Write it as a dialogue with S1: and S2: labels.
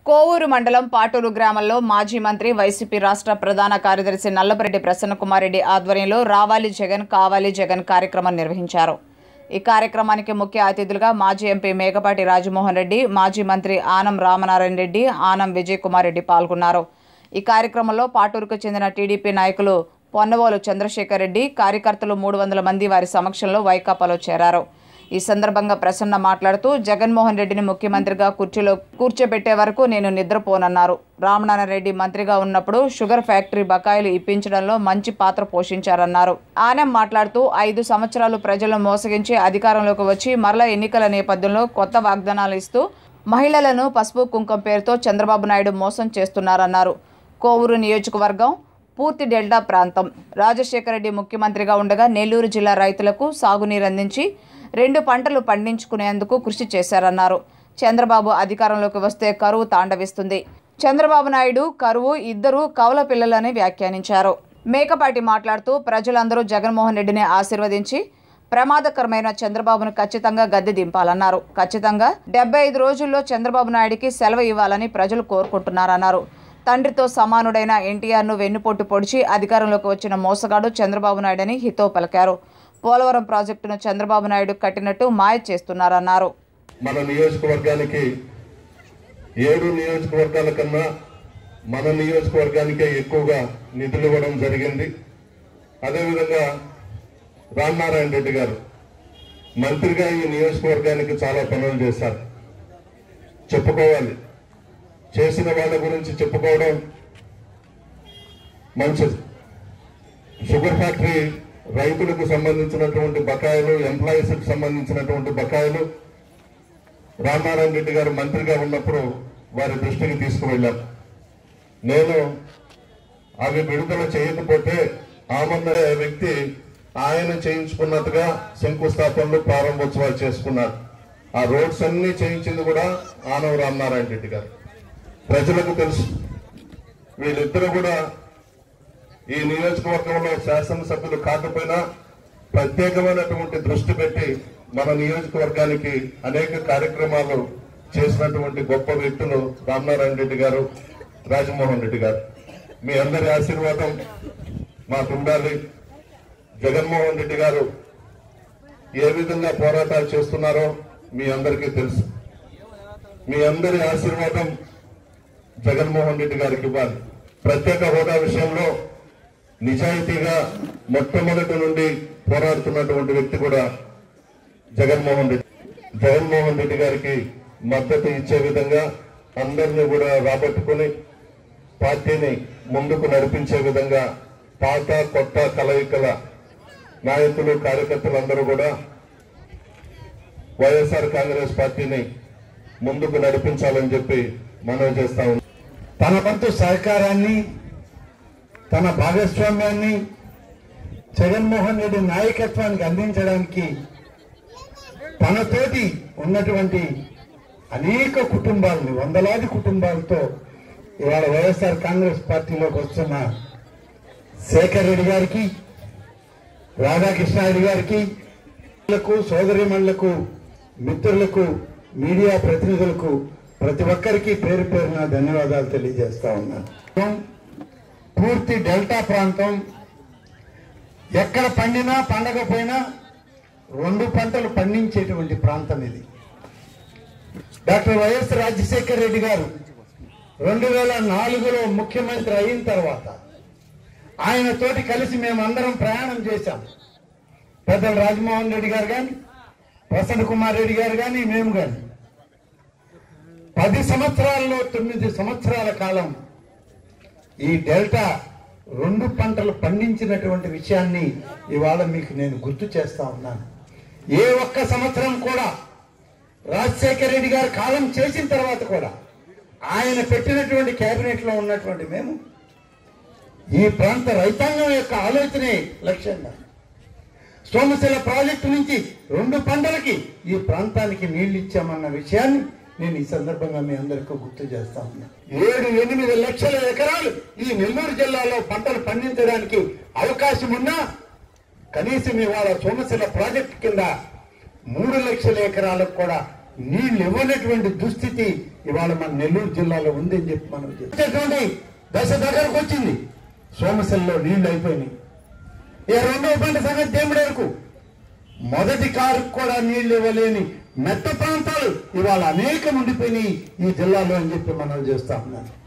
S1: కోవూరు మండలం పాటూరు గ్రామంలో మాజీ మంత్రి వైసీపీ రాష్ట్ర ప్రధాన కార్యదర్శి నల్లపరెడ్డి ప్రసన్నకుమార్ రెడ్డి ఆధ్వర్యంలో రావాలి జగన్ కావాలి జగన్ కార్యక్రమం నిర్వహించారు ఈ కార్యక్రమానికి ముఖ్య అతిథులుగా మాజీ ఎంపీ మేకపాటి రాజమోహన్ రెడ్డి మాజీ మంత్రి ఆనం రామనారాయణ రెడ్డి ఆనం విజయ్ కుమార్ రెడ్డి పాల్గొన్నారు ఈ కార్యక్రమంలో పాటూరుకు చెందిన టీడీపీ నాయకులు పొన్నవోలు చంద్రశేఖర్ రెడ్డి కార్యకర్తలు మూడు వందల మంది వారి సమక్షంలో వైకాపాలో చేరారు ఈ సందర్భంగా ప్రసన్న మాట్లాడుతూ జగన్మోహన్ రెడ్డిని ముఖ్యమంత్రిగా కుర్చీలో కూర్చోబెట్టే వరకు నేను నిద్రపోనన్నారు రామనారాయణ రెడ్డి మంత్రిగా ఉన్నప్పుడు షుగర్ ఫ్యాక్టరీ బకాయిలు ఇప్పించడంలో మంచి పాత్ర పోషించారన్నారు ఆనం మాట్లాడుతూ ఐదు సంవత్సరాలు ప్రజలను మోసగించి అధికారంలోకి వచ్చి మరల ఎన్నికల నేపథ్యంలో కొత్త వాగ్దానాలు ఇస్తూ మహిళలను పసుపు కుంకుమ పేరుతో చంద్రబాబు నాయుడు మోసం చేస్తున్నారన్నారు కోవూరు నియోజకవర్గం పూర్తి డెల్టా ప్రాంతం రాజశేఖర రెడ్డి ముఖ్యమంత్రిగా ఉండగా నెల్లూరు జిల్లా రైతులకు సాగునీరు అందించి రెండు పంటలు పండించుకునేందుకు కృషి చేశారన్నారు చంద్రబాబు అధికారంలోకి వస్తే కరువు తాండవిస్తుంది చంద్రబాబు నాయుడు కరువు ఇద్దరు కవల పిల్లలని వ్యాఖ్యానించారు మేకపాటి మాట్లాడుతూ ప్రజలందరూ జగన్మోహన్ రెడ్డిని ఆశీర్వదించి ప్రమాదకరమైన చంద్రబాబును ఖచ్చితంగా గద్దె దింపాలన్నారు ఖచ్చితంగా డెబ్బై ఐదు రోజుల్లో చంద్రబాబు నాయుడికి సెలవు ఇవ్వాలని ప్రజలు కోరుకుంటున్నారన్నారు తండ్రితో సమానుడైన ఎన్టీఆర్ను వెన్నుపోటు పొడిచి అధికారంలోకి వచ్చిన మోసగాడు చంద్రబాబు నాయుడని హితో పలికారు పోలవరం ప్రాజెక్టును చంద్రబాబు నాయుడు కట్టినట్టు మాయ చేస్తున్నారన్నారు
S2: మన నియోజకవర్గానికి ఏడు నియోజకవర్గాల కన్నా మన నియోజకవర్గానికే ఎక్కువగా నిధులు ఇవ్వడం జరిగింది అదేవిధంగా రామనారాయణ రెడ్డి గారు మంత్రిగా ఈ నియోజకవర్గానికి చాలా పనులు చేశారు చెప్పుకోవాలి చేసిన వాళ్ళ గురించి చెప్పుకోవడం మంచిది షుగర్ ఫ్యాక్టరీ రైతులకు సంబంధించినటువంటి బకాయిలు ఎంప్లాయీస్ కు సంబంధించినటువంటి బకాయిలు రామారాయణ రెడ్డి గారు మంత్రిగా ఉన్నప్పుడు వారి దృష్టికి తీసుకువెళ్ళాం నేను అవి విడుదల చేయకపోతే ఆమన్న వ్యక్తి ఆయన చేయించుకున్నట్టుగా శంకుస్థాపనలు ప్రారంభోత్సవాలు చేసుకున్నారు ఆ రోడ్స్ అన్ని చేయించింది కూడా ఆనవ రామనారాయణ రెడ్డి గారు ప్రజలకు తెలుసు వీళ్ళిద్దరూ కూడా ఈ నియోజకవర్గంలో శాసనసభ్యులు కాకపోయినా ప్రత్యేకమైనటువంటి దృష్టి పెట్టి మన నియోజకవర్గానికి అనేక కార్యక్రమాలు చేసినటువంటి గొప్ప వ్యక్తులు రామనారాయణ రెడ్డి గారు రాజమోహన్ రెడ్డి గారు మీ అందరి ఆశీర్వాదం మాకు ఉండాలి జగన్మోహన్ రెడ్డి గారు ఏ విధంగా పోరాటాలు చేస్తున్నారో మీ అందరికీ తెలుసు మీ అందరి ఆశీర్వాదం జగన్మోహన్ రెడ్డి గారికి ఇవ్వాలి ప్రత్యేక హోదా విషయంలో నిజాయితీగా మొట్టమొదటి నుండి పోరాడుతున్నటువంటి వ్యక్తి కూడా జగన్మోహన్ రెడ్డి జగన్మోహన్ రెడ్డి గారికి మద్దతు ఇచ్చే విధంగా అందరినీ కూడా రాబట్టుకుని పార్టీని ముందుకు నడిపించే విధంగా పాత కొత్త కలయికల నాయకులు కార్యకర్తలు అందరూ కూడా వైఎస్ఆర్ కాంగ్రెస్ పార్టీని ముందుకు నడిపించాలని చెప్పి మనవి చేస్తా ఉన్నాం
S3: తన వంతు సహకారాన్ని తన భాగస్వామ్యాన్ని జగన్మోహన్ రెడ్డి నాయకత్వానికి అందించడానికి తనతోటి ఉన్నటువంటి అనేక కుటుంబాలని వందలాది కుటుంబాలతో ఇవాళ వైఎస్ఆర్ కాంగ్రెస్ పార్టీలోకి వస్తున్న శేఖర్ రెడ్డి గారికి రాధాకృష్ణారెడ్డి గారికి సోదరిమణులకు మిత్రులకు మీడియా ప్రతినిధులకు ప్రతి ఒక్కరికి పేరు పేరున ధన్యవాదాలు తెలియజేస్తా ఉన్నాను పూర్తి డెల్టా ప్రాంతం ఎక్కడ పండినా పండకపోయినా రెండు పంటలు పండించేటువంటి ప్రాంతం ఇది డాక్టర్ వైఎస్ రాజశేఖర్ రెడ్డి గారు రెండు వేల నాలుగులో ముఖ్యమంత్రి అయిన తర్వాత ఆయన తోటి కలిసి మేమందరం ప్రయాణం చేశాం పెద్దలు రాజమోహన్ రెడ్డి గారు కానీ ప్రసన్న కుమార్ రెడ్డి గారు కానీ మేము కానీ పది సంవత్సరాల్లో తొమ్మిది సంవత్సరాల కాలం ఈ డెల్టా రెండు పంటలు పండించినటువంటి విషయాన్ని ఇవాళ మీకు నేను గుర్తు చేస్తా ఉన్నాను ఏ ఒక్క సంవత్సరం కూడా రాజశేఖర రెడ్డి గారు కాలం చేసిన తర్వాత కూడా ఆయన పెట్టినటువంటి కేబినెట్ లో ఉన్నటువంటి మేము ఈ ప్రాంత రైతాంగం యొక్క ఆలోచనే లక్ష్యంగా సోమశిల ప్రాజెక్టు నుంచి రెండు పంటలకి ఈ ప్రాంతానికి నీళ్లు ఇచ్చామన్న విషయాన్ని నేను ఈ సందర్భంగా మీ అందరికీ గుర్తు చేస్తా ఉన్నా ఏడు ఎనిమిది లక్షల ఎకరాలు ఈ నెల్లూరు జిల్లాలో పంటలు పండించడానికి అవకాశం ఉన్నా కనీసం ఇవాళ సోమశిల ప్రాజెక్టు కింద మూడు లక్షల ఎకరాలకు కూడా నీళ్లు ఇవ్వనటువంటి దుస్థితి ఇవాళ మన నెల్లూరు జిల్లాలో ఉందని చెప్పి మనం చెప్పేటువంటి దశ దగ్గరకు వచ్చింది సోమశల్లో నీళ్లు అయిపోయినాయి ఈ రెండవ పంట సంగతి దేవుడేరకు మొదటి కారు కూడా నీళ్లు ఇవ్వలేని మెట్ట ప్రాంతాలు ఇవాళ అనేకం ఉండిపోయినాయి ఈ జిల్లాలో అని చెప్పి మనం చేస్తా ఉన్నాను